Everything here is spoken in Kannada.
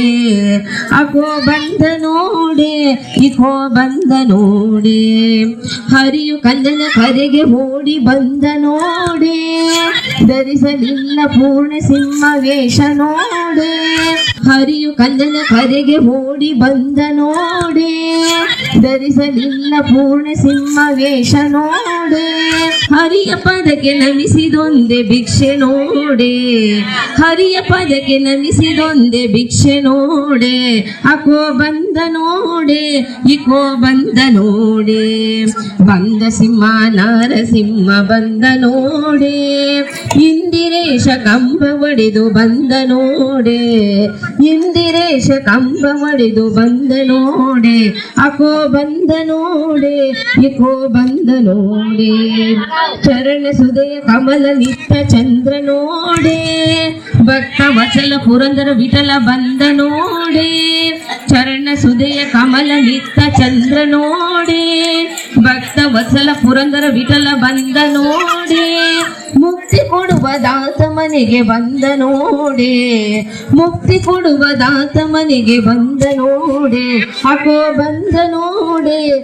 ಅಕೋ ಬಂದ ನೋಡೆ ಇಕೋ ಬಂದ ನೋಡೆ ಹರಿಯು ಕಂದನ ಕರೆಗೆ ಓಡಿ ಬಂದ ನೋಡೆ ಧರಿಸಲಿಲ್ಲ ಪೂರ್ಣ ಸಿಂಹ ವೇಷ ನೋಡೆ ಹರಿಯು ಕಂದನ ಕರೆಗೆ ಓಡಿ ಬಂದ ನೋಡೆ ಧರಿಸಲಿಲ್ಲ ಪೂರ್ಣ ಸಿಂಹ ವೇಷ ನೋಡೆ ಹರಿಯ ಪದಕ್ಕೆ ನಮಿಸಿದೊಂದೆ ಭಿಕ್ಷೆ ನೋಡೆ ಹರಿಯ ಪದಕ್ಕೆ ನಮಿಸಿದೊಂದೆ ಭಿಕ್ಷೆ ನೋಡೆ ಅಕೋ ಬಂದ ನೋಡೆ ಇಕೋ ಬಂದ ನೋಡೆ ಬಂದ ಸಿಂಹ ನಾರಸಿಂಹ ಬಂದ ನೋಡೆ ಇಂದಿರೇಶ ಕಂಬ ಒಡೆದು ಬಂದ ನೋಡೆ ಇಂದಿರೇಶ ಕಂಬ ಒಡೆದು ಬಂದ ನೋಡೆ ಅಕೋ ಬಂದ ನೋಡೆ ಇಕೋ ಬಂದ ನೋಡೆ ಚರಣ ಸುದಯ ಕಮಲ ನಿತ್ಯ ಚಂದ್ರ ನೋಡೆ ಭಕ್ತ ವಚಲ ಪುರಂದರ ವಿಠಲ ಬಂದ ನೋಡೆ ಚರಣ ಸುದಯ ಕಮಲ ನಿತ್ಯ ಚಂದ್ರ ನೋಡೆ ಭಕ್ತ ವತ್ಸಲ ಪುರಂದರ ವಿಠಲ ಬಂದ ನೋಡೆ ಮುಕ್ತಿ ಕೊಡುವ ದಾತ ಮನೆಗೆ ಬಂದ ನೋಡೆ ಮುಕ್ತಿ ಕೊಡುವ ದಾತ ಮನೆಗೆ ಬಂದ ನೋಡೆ ಅಕೋ ಬಂದ ನೋಡೆ